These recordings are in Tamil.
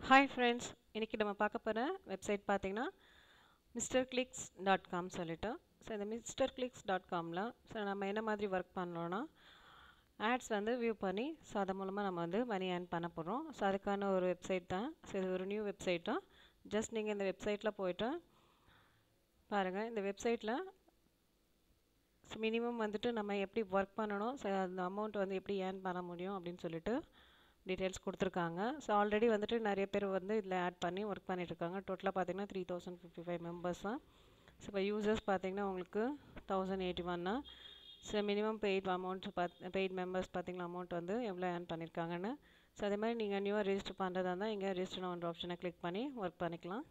ஹாய் ஃப்ரெண்ட்ஸ் இன்றைக்கி நம்ம பார்க்க போகிற வெப்சைட் பார்த்தீங்கன்னா மிஸ்டர் கிளிக்ஸ் டாட் காம் சொல்லிட்டு ஸோ இந்த மிஸ்டர் கிளிக்ஸ் டாட் காமில் ஸோ நம்ம என்ன மாதிரி ஒர்க் பண்ணோன்னா ஆட்ஸ் வந்து வியூ பண்ணி ஸோ அது மூலமாக நம்ம வந்து மணி ஏர்ன் பண்ண போகிறோம் ஸோ அதுக்கான ஒரு வெப்சைட் தான் ஸோ இது ஒரு நியூ வெப்சைட் தான் ஜஸ்ட் நீங்கள் இந்த வெப்சைட்டில் போய்ட்டு பாருங்கள் இந்த வெப்சைட்டில் ஸோ மினிமம் வந்துட்டு நம்ம எப்படி ஒர்க் பண்ணணும் ஸோ அந்த அமௌண்ட் வந்து எப்படி ஏர்ன் பண்ண முடியும் அப்படின்னு சொல்லிட்டு டீட்டெயில்ஸ் கொடுத்துருக்காங்க ஸோ ஆல்ரெடி வந்துட்டு நிறைய பேர் வந்து இதில் ஆட் பண்ணி ஒர்க் பண்ணிகிட்ருக்காங்க டோட்டலாக பார்த்தீங்கன்னா three thousand fifty five members தான் ஸோ இப்போ யூசர்ஸ் பார்த்தீங்கன்னா உங்களுக்கு தௌசண்ட் எயிட்டி ஒன்னா ஸோ மினிமம் பெய்ட் அமௌண்ட் பார்த் பெய்ட் மெம்பர்ஸ் பார்த்தீங்கன்னா அமௌண்ட் வந்து எவ்வளோ ஏர்ன் பண்ணியிருக்காங்கன்னு ஸோ அதே மாதிரி நீங்கள் நியூவாக ரெஜிஸ்டர் பண்ணுறதா இருந்தால் இங்கே ரெஜிஸ்டர் ஒன்ற ஆப்ஷனை கிளிக் பண்ணி ஒர்க் பண்ணிக்கலாம்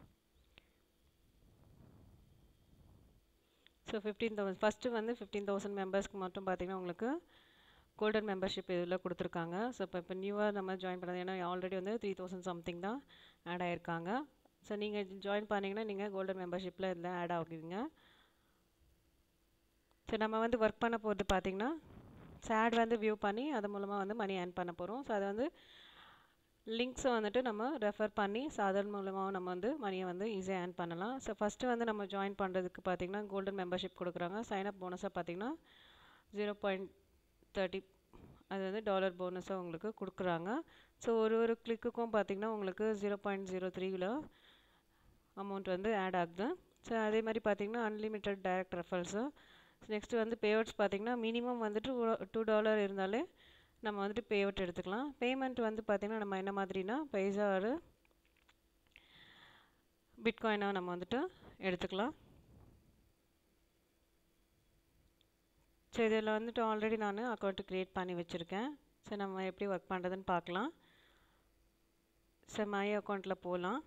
ஸோ ஃபிஃப்டீன் தௌசண்ட் ஃபஸ்ட்டு வந்து ஃபிஃப்டீன் தௌசண்ட் மெம்பர்ஸ்க்கு மட்டும் பார்த்தீங்கன்னா உங்களுக்கு கோல்டன் மெம்பர்ஷிப் இதில் கொடுத்துருக்காங்க ஸோ இப்போ இப்போ நியூவாக நம்ம ஜாயின் பண்ணது ஏன்னா ஆல்ரெடி வந்து த்ரீ தௌசண்ட் சம்திங் தான் ஆட் ஆகிருக்காங்க ஸோ நீங்கள் ஜாயின் பண்ணிங்கன்னா நீங்கள் கோல்டன் மெம்பர்ஷிப்பில் இதில் ஆட் ஆகுவீங்க ஸோ நம்ம வந்து ஒர்க் பண்ண போகிறது பார்த்திங்கன்னா சேட் வந்து வியூ பண்ணி அது மூலமாக வந்து மணி ஏர்ன் பண்ண போகிறோம் ஸோ அதை வந்து லிங்க்ஸை வந்துட்டு நம்ம ரெஃபர் பண்ணி ஸோ அதன் மூலமாக நம்ம வந்து மணியை வந்து ஈஸியாக ஏர்ன் பண்ணலாம் ஸோ ஃபஸ்ட்டு வந்து நம்ம ஜாயின் பண்ணுறதுக்கு பார்த்திங்கன்னா கோல்டன் மெம்பர்ஷிப் கொடுக்குறாங்க சைன் அப் போனஸாக பார்த்திங்கன்னா ஜீரோ பாயிண்ட் தேர்ட்டி அது வந்து டாலர் போனஸாக உங்களுக்கு கொடுக்குறாங்க ஸோ ஒரு ஒரு கிளிக்குக்கும் பார்த்திங்கன்னா உங்களுக்கு ஜீரோ பாயிண்ட் ஜீரோ த்ரீல அமௌண்ட் வந்து ஆட் ஆகுது ஸோ அதே மாதிரி பார்த்திங்கன்னா அன்லிமிட்டெட் டைரக்ட் ரெஃபரல்ஸு நெக்ஸ்ட்டு வந்து பேஅவுட்ஸ் பார்த்திங்கன்னா மினிமம் வந்துட்டு டூ டாலர் இருந்தாலே நம்ம வந்துட்டு பே அவுட் எடுத்துக்கலாம் பேமெண்ட் வந்து பார்த்திங்கன்னா நம்ம என்ன மாதிரினா பைசா ஒரு பிட்காயினாக நம்ம வந்துட்டு எடுத்துக்கலாம் ஸோ இதில் வந்துட்டு ஆல்ரெடி நான் அக்கௌண்ட்டு க்ரியேட் பண்ணி வச்சுருக்கேன் ஸோ நம்ம எப்படி ஒர்க் பண்ணுறதுன்னு பார்க்கலாம் ஸோ மை அக்கௌண்ட்டில் போகலாம்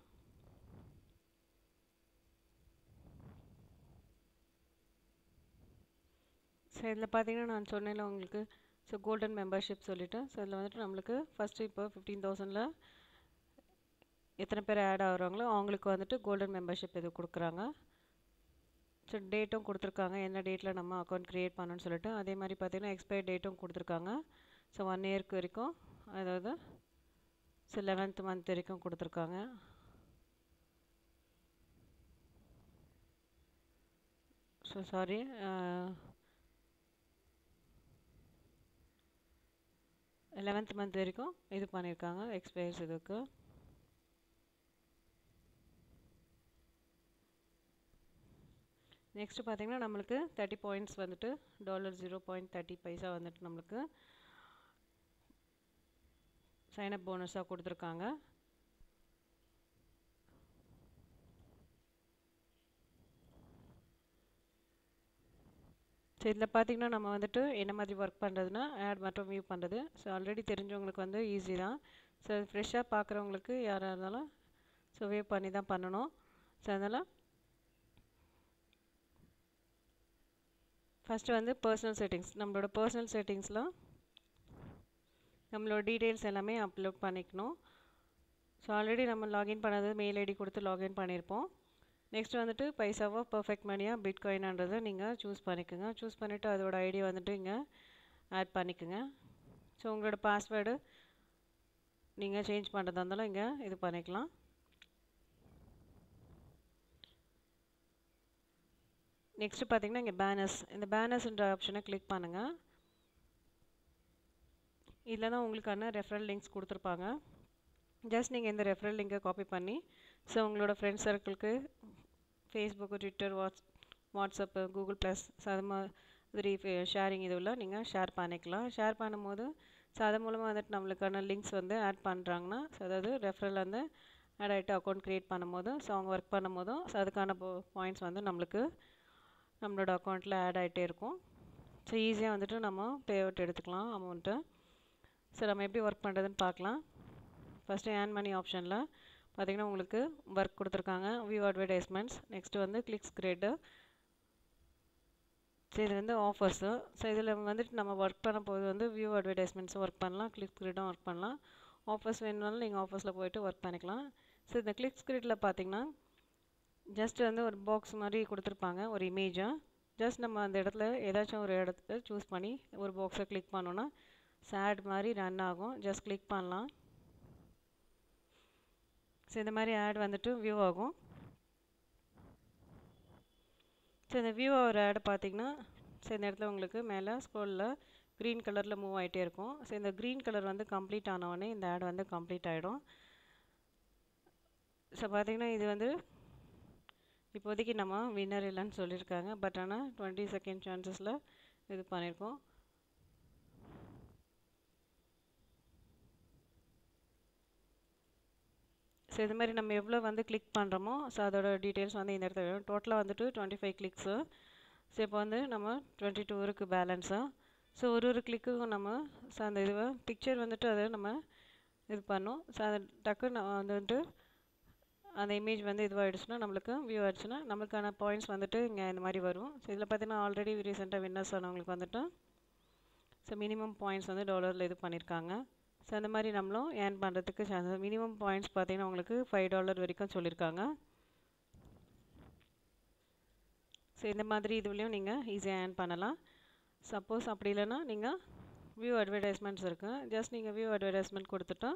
ஸோ இதில் பார்த்தீங்கன்னா நான் சொன்னேன்ல உங்களுக்கு ஸோ கோல்டன் மெம்பர்ஷிப் சொல்லிவிட்டு ஸோ இதில் வந்துட்டு நம்மளுக்கு ஃபஸ்ட்டு இப்போ ஃபிஃப்டீன் தௌசண்டில் எத்தனை பேர் ஆட் ஆகுறாங்களோ அவங்களுக்கு வந்துட்டு கோல்டன் மெம்பர்ஷிப் இது கொடுக்குறாங்க ஸோ டேட்டும் கொடுத்துருக்காங்க என்ன டேட்டில் நம்ம அக்கௌண்ட் க்ரியேட் பண்ணணும்னு சொல்லிட்டு அதே மாதிரி பார்த்திங்கன்னா எக்ஸ்பைரி டேட்டும் கொடுத்துருக்காங்க ஸோ ஒன் இயர்க்கு வரைக்கும் அதாவது ஸோ லெவன்த் மந்த் வரைக்கும் கொடுத்துருக்காங்க ஸோ சாரி லெவன்த் மந்த் வரைக்கும் இது பண்ணியிருக்காங்க எக்ஸ்பைர்ஸ் இதுக்கு நெக்ஸ்ட்டு பார்த்திங்கன்னா நம்மளுக்கு தேர்ட்டி பாயிண்ட்ஸ் வந்துட்டு dollar zero point thirty paisa வந்துட்டு நம்மளுக்கு சைனப் போனஸாக கொடுத்துருக்காங்க ஸோ இதில் பார்த்திங்கன்னா நம்ம வந்துட்டு என்ன மாதிரி ஒர்க் பண்ணுறதுனா ஆட் மற்றும் வியூ பண்ணுறது ஸோ ஆல்ரெடி தெரிஞ்சவங்களுக்கு வந்து ஈஸி தான் ஸோ ஃப்ரெஷ்ஷாக பார்க்குறவங்களுக்கு யாராக இருந்தாலும் ஸோ வியூ பண்ணி தான் பண்ணணும் ஸோ அதனால் ஃபஸ்ட்டு வந்து பர்சனல் செட்டிங்ஸ் நம்மளோட பர்சனல் செட்டிங்ஸில் நம்மளோட டீட்டெயில்ஸ் எல்லாமே அப்லோட் பண்ணிக்கணும் ஸோ ஆல்ரெடி நம்ம லாகின் பண்ணது மெயில் ஐடி கொடுத்து லாகின் பண்ணியிருப்போம் நெக்ஸ்ட் வந்துட்டு பைசாவோ பர்ஃபெக்ட் மணியாக பிட்காயின்ன்றதை நீங்கள் சூஸ் பண்ணிக்கோங்க சூஸ் பண்ணிவிட்டு அதோட ஐடி வந்துட்டு இங்கே ஆட் பண்ணிக்கோங்க ஸோ உங்களோட பாஸ்வேர்டு நீங்கள் சேஞ்ச் பண்ணுறதா இருந்தாலும் இங்கே இது பண்ணிக்கலாம் நெக்ஸ்ட்டு பார்த்தீங்கன்னா இங்கே பேனர்ஸ் இந்த பேனர்ஸ்ன்ற ஆப்ஷனை கிளிக் பண்ணுங்கள் இதில் தான் உங்களுக்கான ரெஃபரல் லிங்க்ஸ் கொடுத்துருப்பாங்க ஜஸ்ட் நீங்கள் இந்த ரெஃபரல் லிங்கை காப்பி பண்ணி ஸோ உங்களோட ஃப்ரெண்ட்ஸ் சர்க்கிளுக்கு Facebook Twitter whats WhatsApp Google plus so அது மாதிரி ஷேரிங் இதுவில் நீங்கள் ஷேர் பண்ணிக்கலாம் ஷேர் பண்ணும்போது ஸோ அது மூலமாக வந்துட்டு நம்மளுக்கான லிங்க்ஸ் வந்து ஆட் பண்ணுறாங்கன்னா ஸோ அதாவது ரெஃபரல் வந்து ஆட் ஆகிட்டு அக்கௌண்ட் க்ரியேட் பண்ணும்போது ஸோ அவங்க ஒர்க் பண்ணும்போதும் ஸோ அதுக்கான பாயிண்ட்ஸ் வந்து நம்மளுக்கு நம்மளோட அக்கௌண்ட்டில் ஆட் ஆகிட்டே இருக்கும் ஸோ ஈஸியாக வந்துட்டு நம்ம பே அவுட் எடுத்துக்கலாம் அமௌண்ட்டு ஸோ நம்ம எப்படி ஒர்க் பண்ணுறதுன்னு பார்க்கலாம் ஃபஸ்ட்டு ஏர்ன் மணி ஆப்ஷனில் பார்த்திங்கன்னா உங்களுக்கு ஒர்க் கொடுத்துருக்காங்க வியூ அட்வர்டைஸ்மெண்ட்ஸ் நெக்ஸ்ட்டு வந்து கிளிக்ஸ் கிரேடு ஸோ இது வந்து ஆஃபர்ஸு ஸோ இதில் வந்துட்டு நம்ம ஒர்க் பண்ண போது வந்து வியூ அட்வர்டைஸ்மெண்ட்ஸும் ஒர்க் பண்ணலாம் கிளிக் கிரேடும் ஒர்க் பண்ணலாம் ஆஃபர்ஸ் வேணுனாலும் நீங்கள் ஆஃபர்ஸில் போய்ட்டு ஒர்க் பண்ணிக்கலாம் ஸோ இந்த கிளிக்ஸ் கிரேட்டில் பார்த்திங்கன்னா ஜஸ்ட் வந்து ஒரு பாக்ஸ் மாதிரி கொடுத்துருப்பாங்க ஒரு இமேஜாக ஜஸ்ட் நம்ம அந்த இடத்துல ஏதாச்சும் ஒரு இடத்துல சூஸ் பண்ணி ஒரு பாக்ஸை கிளிக் பண்ணோன்னா சேட் மாதிரி ரன் ஆகும் ஜஸ்ட் கிளிக் பண்ணலாம் ஸோ இந்த மாதிரி ஆட் வந்துட்டு வியூ ஆகும் ஸோ இந்த வியூ ஆகிற ஆட் பார்த்தீங்கன்னா ஸோ இந்த இடத்துல உங்களுக்கு மேலே ஸ்க்ரோலில் க்ரீன் கலரில் மூவ் ஆகிட்டே இருக்கும் ஸோ இந்த க்ரீன் கலர் வந்து கம்ப்ளீட் ஆனவுடனே இந்த ஆட் வந்து கம்ப்ளீட் ஆகிடும் ஸோ பார்த்தீங்கன்னா இது வந்து இப்போதைக்கு நம்ம வின்னர் இல்லைன்னு சொல்லியிருக்காங்க பட் ஆனால் டுவெண்ட்டி செகண்ட் சான்சஸில் இது பண்ணியிருக்கோம் ஸோ இது மாதிரி நம்ம எவ்வளோ வந்து கிளிக் பண்ணுறோமோ ஸோ அதோட டீட்டெயில்ஸ் வந்து இந்த இடத்துல வரும் டோட்டலாக வந்துட்டு டுவெண்ட்டி ஃபைவ் கிளிக்ஸு ஸோ இப்போ வந்து நம்ம டுவெண்ட்டி டூ இருக்குது பேலன்ஸு ஸோ ஒரு ஒரு கிளிக்குக்கும் நம்ம ஸோ அந்த இதுவை பிக்சர் வந்துட்டு அதை நம்ம இது பண்ணோம் ஸோ அதை டக்குன்னு நம்ம வந்துட்டு அந்த இமேஜ் வந்து இதுவாகிடுச்சுன்னா நம்மளுக்கு வியூ ஆயிடுச்சுன்னா நம்மளுக்கான பாயிண்ட்ஸ் வந்துட்டு இங்கே இந்த மாதிரி வரும் ஸோ இதில் பார்த்தீங்கன்னா ஆல்ரெடி ரீசெண்டாக வின்னர்ஸ் ஆனவங்களுக்கு வந்துட்டு ஸோ மினிமம் பாயிண்ட்ஸ் வந்து டாலரில் இது பண்ணியிருக்காங்க ஸோ அந்த மாதிரி நம்மளும் ஏர்ன் பண்ணுறதுக்கு சான்ஸ் மினிமம் பாயிண்ட்ஸ் பார்த்தீங்கன்னா உங்களுக்கு ஃபைவ் டாலர் வரைக்கும் சொல்லியிருக்காங்க ஸோ இந்த மாதிரி இதுலேயும் நீங்கள் ஈஸியாக ஏர்ன் பண்ணலாம் சப்போஸ் அப்படி இல்லைன்னா நீங்கள் வியூ அட்வர்டைஸ்மெண்ட்ஸ் இருக்குது ஜஸ்ட் நீங்கள் வியூ அட்வர்டைஸ்மெண்ட் கொடுத்துட்டா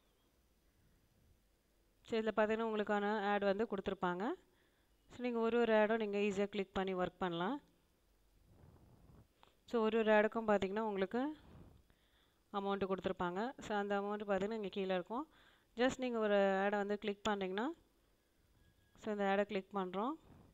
ஸோ இதில் பார்த்தீங்கன்னா உங்களுக்கான ஆட் வந்து கொடுத்துருப்பாங்க ஸோ நீங்கள் ஒரு ஒரு ஆடும் நீங்கள் ஈஸியாக கிளிக் பண்ணி ஒர்க் பண்ணலாம் ஸோ ஒரு ஒரு ஆடுக்கும் பார்த்தீங்கன்னா உங்களுக்கு அமௌண்ட்டு கொடுத்துருப்பாங்க ஸோ அந்த அமௌண்ட்டு பார்த்தீங்கன்னா இங்கே கீழே இருக்கும் ஜஸ்ட் நீங்கள் ஒரு ஆடை வந்து கிளிக் பண்ணிங்கன்னா ஸோ இந்த ஆடை கிளிக் பண்ணுறோம்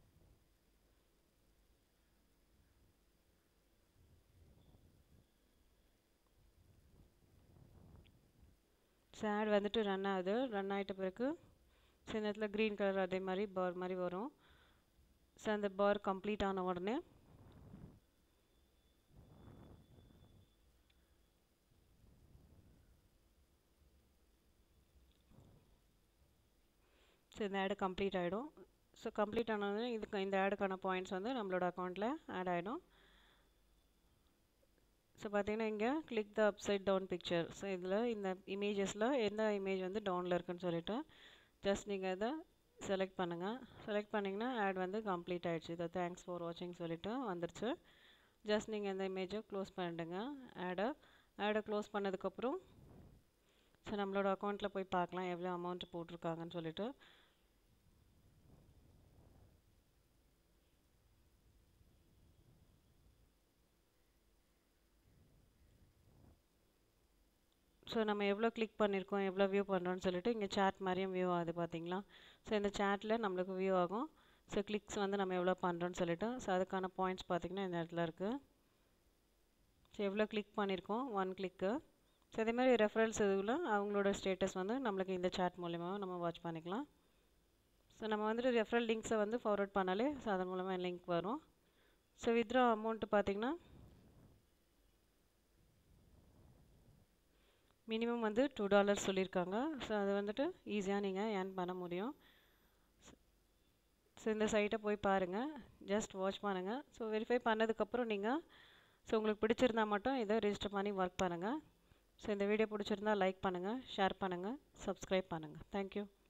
ஸோ ஆட் வந்துட்டு ரன் ஆகுது ரன் ஆகிட்ட பிறகு ஸோ இந்த இடத்துல க்ரீன் கலர் அதே மாதிரி பார் மாதிரி வரும் ஸோ அந்த பார் கம்ப்ளீட் ஆன உடனே ஸோ இந்த ஆடு கம்ப்ளீட் ஆகிடும் ஸோ கம்ப்ளீட் ஆனது இதுக்கு இந்த ஆடுக்கான பாயிண்ட்ஸ் வந்து நம்மளோட அக்கௌண்ட்டில் ஆட் ஆகிடும் ஸோ பார்த்தீங்கன்னா இங்கே click the upside down picture so இதில் இந்த இமேஜஸில் எந்த இமேஜ் வந்து டவுனில் இருக்குன்னு சொல்லிட்டு ஜஸ்ட் நீங்கள் இதை செலக்ட் பண்ணுங்கள் செலக்ட் பண்ணிங்கன்னா ஆட் வந்து கம்ப்ளீட் ஆகிடுச்சு இதை தேங்க்ஸ் ஃபார் வாட்சிங் சொல்லிட்டு வந்துருச்சு ஜஸ்ட் நீங்கள் இந்த இமேஜை க்ளோஸ் பண்ணிடுங்க ஆடை ஆடை க்ளோஸ் பண்ணதுக்கப்புறம் ஸோ நம்மளோட அக்கௌண்ட்டில் போய் பார்க்கலாம் எவ்வளோ அமௌண்ட் போட்டிருக்காங்கன்னு சொல்லிட்டு ஸோ நம்ம எவ்வளோ கிளிக் பண்ணியிருக்கோம் எவ்வளோ வியூ பண்ணுறோன்னு சொல்லிட்டு இங்கே சேட் மாதிரியும் வியூ ஆகுது பார்த்தீங்களா ஸோ இந்த சேட்டில் நம்மளுக்கு வியூ ஆகும் ஸோ கிளிக்ஸ் வந்து நம்ம எவ்வளோ பண்ணுறோன்னு சொல்லிட்டு ஸோ அதுக்கான பாயிண்ட்ஸ் பார்த்திங்கன்னா இந்த இடத்துல இருக்குது ஸோ எவ்வளோ கிளிக் பண்ணியிருக்கோம் ஒன் கிளிக்கு ஸோ அதே மாதிரி ரெஃபரன்ஸ் இதுவில் அவங்களோட ஸ்டேட்டஸ் வந்து நம்மளுக்கு இந்த சேட் மூலிமா நம்ம வாட்ச் பண்ணிக்கலாம் ஸோ நம்ம வந்துட்டு ரெஃபரல் லிங்க்ஸை வந்து ஃபார்வர்ட் பண்ணாலே ஸோ அதன் மூலமாக லிங்க் வரும் ஸோ வித்ரா அமௌண்ட்டு பார்த்திங்கன்னா மினிமம் வந்து டூ டாலர்ஸ் சொல்லியிருக்காங்க ஸோ அது வந்துட்டு ஈஸியாக நீங்கள் ஏர்ன் பண்ண முடியும் ஸோ இந்த சைட்டை போய் பாருங்கள் ஜஸ்ட் வாட்ச் பண்ணுங்கள் ஸோ வெரிஃபை பண்ணதுக்கப்புறம் நீங்கள் ஸோ உங்களுக்கு பிடிச்சிருந்தா மட்டும் இதை ரிஜிஸ்டர் பண்ணி ஒர்க் பண்ணுங்கள் ஸோ இந்த வீடியோ பிடிச்சிருந்தா லைக் பண்ணுங்கள் ஷேர் பண்ணுங்கள் சப்ஸ்கிரைப் பண்ணுங்கள் தேங்க்யூ